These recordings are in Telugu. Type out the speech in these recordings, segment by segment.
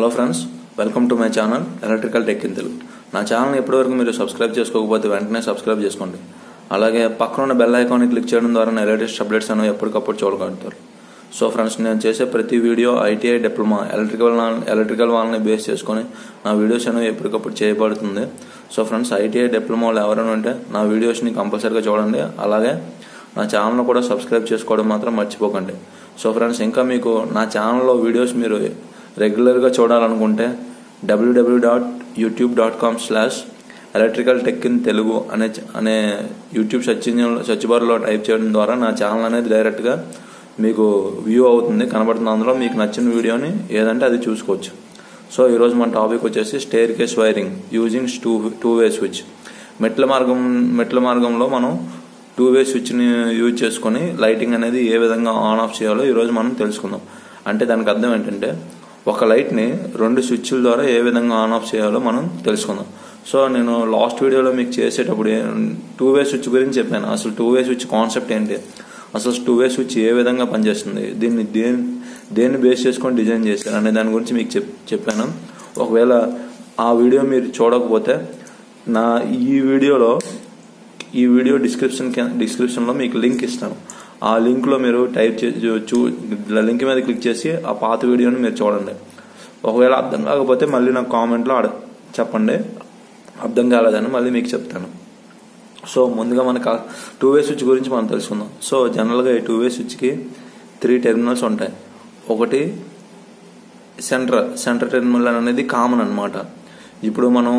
hello friends welcome to my channel electrical tech in Telugu నా ఛానల్ ఇప్పటివరకు మీరు సబ్స్క్రైబ్ చేసుకోకపోతే వెంటనే సబ్స్క్రైబ్ చేసుకోండి అలాగే పక్కన ఉన్న బెల్ ఐకాన్ని క్లిక్ చేయడం ద్వారా నా లేటెస్ట్ అప్డేట్స్ అనేవి ఎప్పటికప్పుడు చూడగలుగుతారు సో ఫ్రెండ్స్ నేను చేసే ప్రతి video ITI diploma electrical electrical వాళ్ళని బేస్ చేసుకొని నా వీడియోస్ అనేవి ఎప్పటికప్పుడు చేయబడుతుంది సో ఫ్రెండ్స్ ఐటీఐ డిప్లొమాలు ఎవరైనా ఉంటే నా వీడియోస్ని కంపల్సరీగా చూడండి అలాగే నా ఛానల్ కూడా సబ్స్క్రైబ్ చేసుకోవడం మాత్రం మర్చిపోకండి సో ఫ్రెండ్స్ ఇంకా మీకు నా ఛానల్లో వీడియోస్ మీరు రెగ్యులర్గా చూడాలనుకుంటే W W dot YouTube dot com slash electrical tech in Telugu అనే అనే యూట్యూబ్ సెర్చ్ ఇంజిన్ సెర్చ్ బార్లో టైప్ చేయడం ద్వారా నా ఛానల్ అనేది డైరెక్ట్గా మీకు వ్యూ అవుతుంది కనబడుతుంది అందులో మీకు నచ్చిన వీడియోని ఏదంటే అది చూసుకోవచ్చు సో ఈరోజు మన టాపిక్ వచ్చేసి staircase wiring using two two way switch మెట్ల మార్గం మెట్ల మార్గంలో మనం టూ వే స్విచ్ని యూజ్ చేసుకొని లైటింగ్ అనేది ఏ విధంగా ఆన్ ఆఫ్ చేయాలో ఈరోజు మనం తెలుసుకుందాం అంటే దానికి అర్థం ఏంటంటే ఒక లైట్ని రెండు స్విచ్ల ద్వారా ఏ విధంగా ఆన్ ఆఫ్ చేయాలో మనం తెలుసుకుందాం సో నేను లాస్ట్ వీడియోలో మీకు చేసేటప్పుడు టూ వే స్విచ్ గురించి చెప్పాను అసలు టూ వే స్విచ్ కాన్సెప్ట్ ఏంటి అసలు టూ వే స్విచ్ ఏ విధంగా పనిచేస్తుంది దీన్ని దేని దేన్ని బేస్ చేసుకొని డిజైన్ చేశారు అనే దాని గురించి మీకు చెప్ చెప్పాను ఒకవేళ ఆ వీడియో మీరు చూడకపోతే నా ఈ వీడియోలో ఈ వీడియో డిస్క్రిప్షన్ డిస్క్రిప్షన్లో మీకు లింక్ ఇస్తాను ఆ లింక్లో మీరు టైప్ చేసి చూ లింక్ మీద క్లిక్ చేసి ఆ పాత వీడియోని మీరు చూడండి ఒకవేళ అర్థం కాకపోతే మళ్ళీ నాకు కామెంట్లో అడ చెప్పండి అర్థం కాలేదని మళ్ళీ మీకు చెప్తాను సో ముందుగా మనకు టూ వే స్విచ్ గురించి మనం తెలుసుకుందాం సో జనరల్గా ఈ టూ వే స్విచ్కి త్రీ టెర్మినల్స్ ఉంటాయి ఒకటి సెంటర్ సెంటర్ టెర్మినల్ అనేది కామన్ అనమాట ఇప్పుడు మనం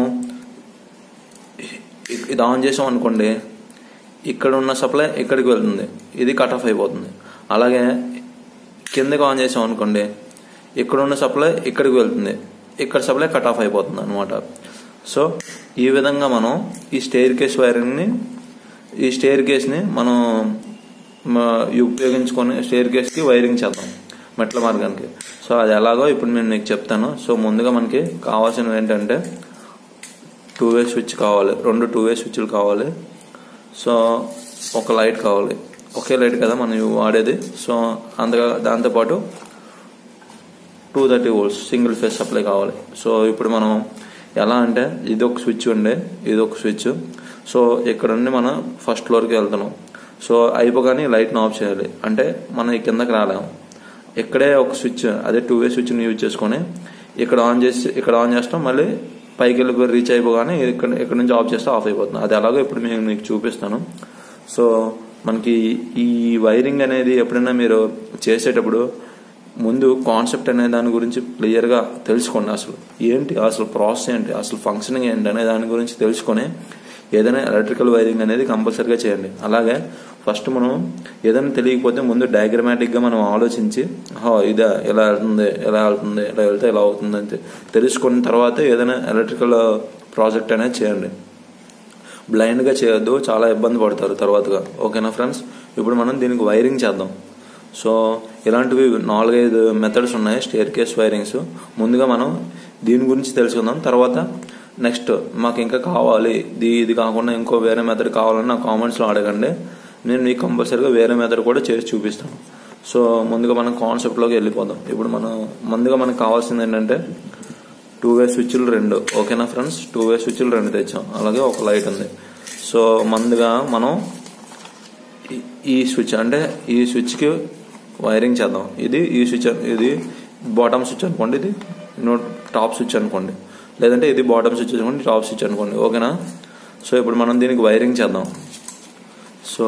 ఇది ఆన్ చేసాం అనుకోండి ఇక్కడ ఉన్న సప్లై ఇక్కడికి వెళ్తుంది ఇది కట్ ఆఫ్ అయిపోతుంది అలాగే కిందకి ఆన్ చేసాం అనుకోండి ఇక్కడ ఉన్న సప్లై ఇక్కడికి వెళ్తుంది ఇక్కడ సప్లై కట్ ఆఫ్ అయిపోతుంది అనమాట సో ఈ విధంగా మనం ఈ స్టేర్ కేస్ వైరింగ్ని ఈ స్టేర్ కేస్ని మనం ఉపయోగించుకొని స్టేర్ కేస్కి వైరింగ్ చేద్దాం మెట్ల మార్గానికి సో అది ఎలాగో ఇప్పుడు నేను మీకు చెప్తాను సో ముందుగా మనకి కావాల్సినవి ఏంటంటే టూ వే స్విచ్ కావాలి రెండు టూ వే స్విచ్లు కావాలి సో ఒక లైట్ కావాలి ఒకే లైట్ కదా మనం వాడేది సో అందుగా దాంతోపాటు two thirty volts single phase supply కావాలి సో ఇప్పుడు మనం ఎలా అంటే ఇది ఒక స్విచ్ ఉండే ఇది ఒక స్విచ్ సో ఇక్కడ నుండి మనం ఫస్ట్ ఫ్లోర్కి వెళ్తున్నాం సో అయిపోగానే లైట్ని ఆఫ్ చేయాలి అంటే మనం ఈ కిందకి రాలేము ఇక్కడే ఒక స్విచ్ అదే టూ వే స్విచ్ని యూజ్ చేసుకొని ఇక్కడ ఆన్ చేసి ఇక్కడ ఆన్ చేస్తాం మళ్ళీ పైకి వెళ్ళి రీచ్ అయిపోగానే ఇక్కడ ఇక్కడ నుంచి ఆఫ్ చేస్తే ఆఫ్ అయిపోతుంది అది ఎలాగో ఇప్పుడు నేను మీకు చూపిస్తాను సో మనకి ఈ వైరింగ్ అనేది ఎప్పుడైనా మీరు చేసేటప్పుడు ముందు కాన్సెప్ట్ అనే దాని గురించి క్లియర్గా తెలుసుకోండి అసలు ఏంటి అసలు ప్రాసెస్ ఏంటి అసలు ఫంక్షనింగ్ ఏంటి అనే దాని గురించి తెలుసుకొని ఏదైనా ఎలక్ట్రికల్ వైరింగ్ అనేది కంపల్సరీగా చేయండి అలాగే ఫస్ట్ మనం ఏదైనా తెలియకపోతే ముందు డయాగ్రమాటిక్గా మనం ఆలోచించి ఇదా ఎలా వెళ్తుంది ఎలా వెళ్తుంది ఎలా వెళ్తే ఎలా అవుతుంది అని తెలుసుకున్న తర్వాత ఏదైనా ఎలక్ట్రికల్ ప్రాజెక్ట్ అనేది చేయండి బ్లైండ్గా చేయొద్దు చాలా ఇబ్బంది పడతారు తర్వాతగా ఓకేనా ఫ్రెండ్స్ ఇప్పుడు మనం దీనికి వైరింగ్ చేద్దాం సో ఇలాంటివి నాలుగైదు మెథడ్స్ ఉన్నాయి స్టేర్ కేస్ వైరింగ్స్ ముందుగా మనం దీని గురించి తెలుసుకుందాం తర్వాత నెక్స్ట్ మాకు ఇంకా కావాలి ఇది ఇది కాకుండా ఇంకో వేరే మెథడ్ కావాలని నా కామెంట్స్లో అడగండి నేను మీకు కంపల్సరీగా వేరే మెథడ్ కూడా చేసి చూపిస్తాను సో ముందుగా మనం కాన్సెప్ట్లోకి వెళ్ళిపోదాం ఇప్పుడు మనం ముందుగా మనకు కావాల్సింది ఏంటంటే టూ వే స్విచ్లు రెండు ఓకేనా ఫ్రెండ్స్ టూ వే స్విచ్లు రెండు తెచ్చాం అలాగే ఒక లైట్ ఉంది సో ముందుగా మనం ఈ స్విచ్ అంటే ఈ స్విచ్కి వైరింగ్ చేద్దాం ఇది ఈ స్విచ్ ఇది బాటమ్ స్విచ్ అనుకోండి ఇది టాప్ స్విచ్ అనుకోండి లేదంటే ఇది బాటమ్ స్విచ్ అనుకోండి టాప్ స్విచ్ అనుకోండి ఓకేనా సో ఇప్పుడు మనం దీనికి వైరింగ్ చేద్దాం సో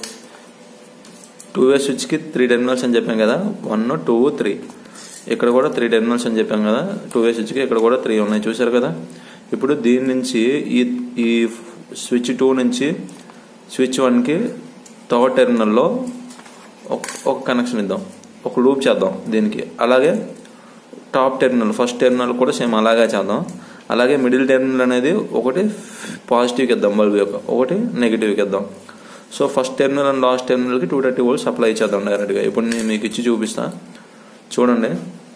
టూ వే స్విచ్కి త్రీ టెర్మినల్స్ అని చెప్పాం కదా వన్ టూ త్రీ ఇక్కడ కూడా త్రీ టెర్మినల్స్ అని చెప్పాం కదా టూ వే స్విచ్కి ఇక్కడ కూడా త్రీ ఉన్నాయి చూసారు కదా ఇప్పుడు దీని నుంచి ఈ ఈ స్విచ్ టూ నుంచి స్విచ్ వన్కి థర్డ్ టెర్మినల్లో ఒక కనెక్షన్ ఇద్దాం ఒక లూప్ చేద్దాం దీనికి అలాగే టాప్ టెర్మినల్ ఫస్ట్ టెర్మినల్ కూడా సేమ్ అలాగే చేద్దాం అలాగే మిడిల్ టెర్మినల్ అనేది ఒకటి పాజిటివ్కి ఇద్దాం బల్బ్ యొక్క ఒకటి నెగిటివ్కి ఇద్దాం so first terminal and last టెర్మినల్కి టూ థర్టీ వోల్ట్ సప్లై ఇచ్చేద్దాం డైరెక్ట్గా ఇప్పుడు నేను మీకు ఇచ్చి చూపిస్తా చూడండి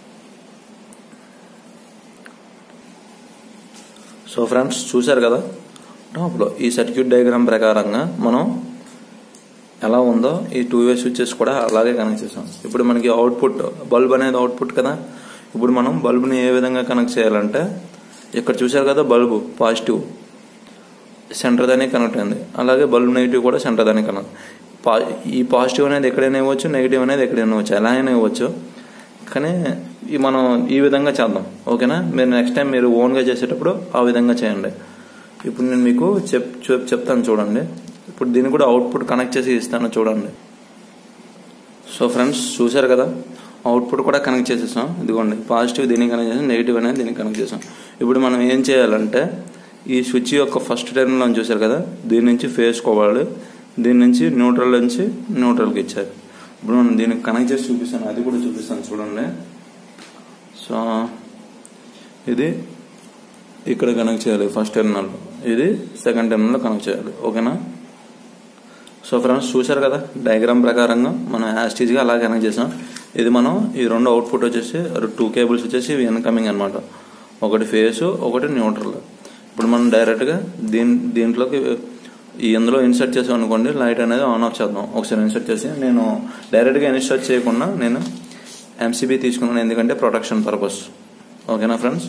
సో ఫ్రెండ్స్ చూశారు కదా టాప్లో ఈ సర్క్యూట్ డయాగ్రామ్ ప్రకారంగా మనం ఎలా ఉందో ఈ టూ వే స్విచ్చెస్ కూడా అలాగే కనెక్ట్ చేసాం ఇప్పుడు మనకి అవుట్పుట్ బల్బ్ అనేది అవుట్పుట్ కదా ఇప్పుడు మనం బల్బుని ఏ విధంగా కనెక్ట్ చేయాలంటే ఇక్కడ చూశారు కదా బల్బు పాజిటివ్ సెంటర్ దానే కనెక్ట్ అయింది అలాగే బల్బ్ నెగిటివ్ కూడా సెంటర్ దానే కనెక్ట్ పా ఈ పాజిటివ్ అనేది ఎక్కడైనా ఇవ్వచ్చు నెగిటివ్ అనేది ఎక్కడైనా ఇవ్వచ్చు ఎలా అయినా ఇవ్వచ్చు కానీ ఈ మనం ఈ విధంగా చేద్దాం ఓకేనా మీరు నెక్స్ట్ టైం మీరు ఓన్గా చేసేటప్పుడు ఆ విధంగా చేయండి ఇప్పుడు నేను మీకు చెప్ చెప్- చెప్తాను చూడండి ఇప్పుడు దీన్ని కూడా అవుట్పుట్ కనెక్ట్ చేసి ఇస్తాను చూడండి సో ఫ్రెండ్స్ చూశారు కదా అవుట్పుట్ కూడా కనెక్ట్ చేసేసాం ఇదిగోండి పాజిటివ్ దీనికి కనెక్ట్ చేసాం నెగిటివ్ అనేది దీనికి కనెక్ట్ చేసాం ఇప్పుడు మనం ఏం చేయాలంటే ఈ స్విచ్ యొక్క ఫస్ట్ టెర్మినల్ చూశారు కదా దీని నుంచి ఫేస్ కోవాలి దీని నుంచి న్యూట్రల్ నుంచి న్యూట్రల్కి ఇచ్చారు ఇప్పుడు మనం దీనికి కనెక్ట్ చేసి చూపిస్తాను అది కూడా చూపిస్తాను చూడండి సో ఇది ఇక్కడ కనెక్ట్ చేయాలి ఫస్ట్ టెర్మినల్ ఇది సెకండ్ టెర్మినల్ కనెక్ట్ చేయాలి ఓకేనా సో ఫ్రెండ్స్ చూశారు కదా డయాగ్రామ్ ప్రకారంగా మనం యాస్టీజ్గా అలా కనెక్ట్ చేసాం ఇది మనం ఈ రెండు అవుట్పుట్ వచ్చేసి టూ కేబుల్స్ వచ్చేసి ఇవి ఇన్కమింగ్ అనమాట ఒకటి ఫేస్ ఒకటి న్యూట్రల్ ఇప్పుడు మనం డైరెక్ట్గా దీని దీంట్లోకి ఈ ఇందులో ఇన్సర్ట్ చేసాం అనుకోండి లైట్ అనేది ఆన్ ఆఫ్ చేద్దాం ఒకసారి ఇన్సర్ట్ చేసి నేను డైరెక్ట్గా ఇన్సర్ట్ చేయకుండా నేను ఎంసీబీ తీసుకున్నాను ఎందుకంటే ప్రొటెక్షన్ పర్పస్ ఓకేనా ఫ్రెండ్స్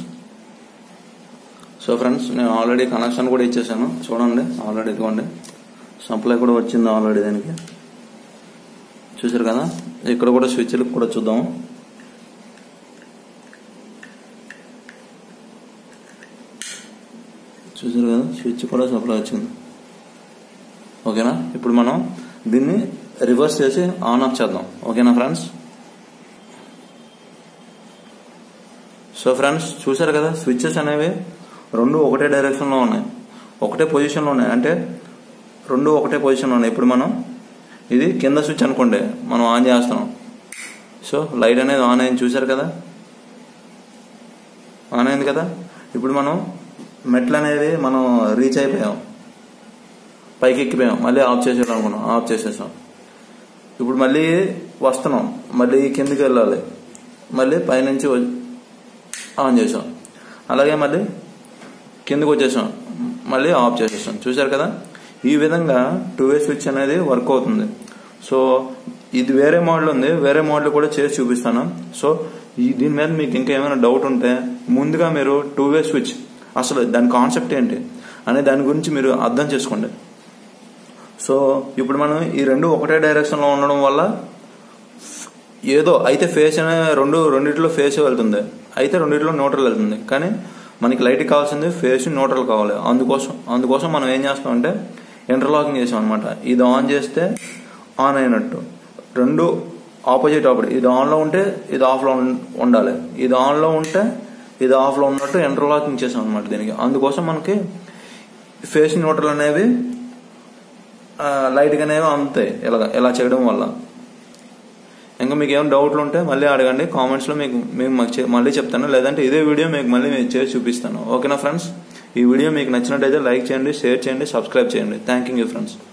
సో ఫ్రెండ్స్ నేను ఆల్రెడీ కనెక్షన్ కూడా ఇచ్చేసాను చూడండి ఆల్రెడీ ఇదిగోండి సప్లై కూడా వచ్చింది ఆల్రెడీ దానికి చూసారు కదా ఇక్కడ కూడా స్విచ్లు కూడా చూద్దాం చూసారు కదా స్విచ్ కూడా సప్లై వచ్చింది ఓకేనా ఇప్పుడు మనం దీన్ని రివర్స్ చేసి ఆన్ ఆఫ్ చేద్దాం ఓకేనా ఫ్రెండ్స్ సో ఫ్రెండ్స్ చూసారు కదా స్విచ్చెస్ అనేవి రెండు ఒకటే డైరెక్షన్లో ఉన్నాయి ఒకటే పొజిషన్లో ఉన్నాయి అంటే రెండు ఒకటే పొజిషన్లో ఉన్నాయి ఇప్పుడు మనం ఇది కింద స్విచ్ అనుకోండి మనం ఆన్ చేస్తున్నాం సో లైట్ అనేది ఆన్ అయింది చూసారు కదా ఆన్ అయింది కదా ఇప్పుడు మనం మెట్లు అనేది మనం రీచ్ అయిపోయాం పైకి ఎక్కిపోయాం మళ్ళీ ఆఫ్ చేసేయాలి అనుకున్నాం ఆఫ్ చేసేసాం ఇప్పుడు మళ్ళీ వస్తున్నాం మళ్ళీ కిందికి వెళ్ళాలి మళ్ళీ పైనుంచి వ- ఆన్ చేసాం అలాగే మళ్ళీ కిందకు వచ్చేసాం మళ్ళీ ఆఫ్ చేసేసాం చూశారు కదా ఈ విధంగా టూ వే స్విచ్ అనేది వర్క్ అవుతుంది సో ఇది వేరే మోడల్ ఉంది వేరే మోడల్ కూడా చేసి చూపిస్తాను సో ఈ దీని మీద మీకు ఇంకా ఏమైనా డౌట్ ఉంటే ముందుగా మీరు టూ వే స్విచ్ అసలు దాని కాన్సెప్ట్ ఏంటి అనే దాని గురించి మీరు అర్థం చేసుకోండి సో ఇప్పుడు మనం ఈ రెండు ఒకటే డైరెక్షన్లో ఉండడం వల్ల ఏదో అయితే ఫేస్ అనే రెండు రెండిట్లో ఫేస్ వెళ్తుంది అయితే రెండిట్లో న్యూట్రల్ వెళ్తుంది కానీ మనకి లైట్ కావాల్సింది ఫేస్ న్యూట్రల్ కావాలి అందుకోసం అందుకోసం మనం ఏం చేస్తామంటే ఇంటర్లాకింగ్ చేసాం అనమాట ఇది ఆన్ చేస్తే ఆన్ అయినట్టు రెండు ఆపోజిట్ ఆపోజిట్ ఇది ఆన్లో ఉంటే ఇది ఆఫ్లో ఉం- ఉండాలి ఇది ఆన్లో ఉంటే ఇది ఆఫ్లో ఉన్నట్టు ఇంటర్లాకింగ్ చేసాం అనమాట దీనికి అందుకోసం మనకి ఫేస్ న్యూట్రల్ అనేవి లైట్గా అనేవి అందుతాయి ఇలా ఇలా చేయడం వల్ల ఇంకా మీకు ఏమైనా డౌట్లు ఉంటే మళ్ళీ అడగండి కామెంట్స్లో మీకు మేము మాకు చే- మళ్ళీ చెప్తాను లేదంటే ఇదే వీడియో మీకు మళ్ళీ నేను చేసి చూపిస్తాను ఓకేనా ఫ్రెండ్స్ ఈ వీడియో మీకు నచ్చినట్టయితే లైక్ చేయండి షేర్ చేయండి సబ్స్క్రైబ్ చేయండి థ్యాంక్ యూ ఫ్రెండ్స్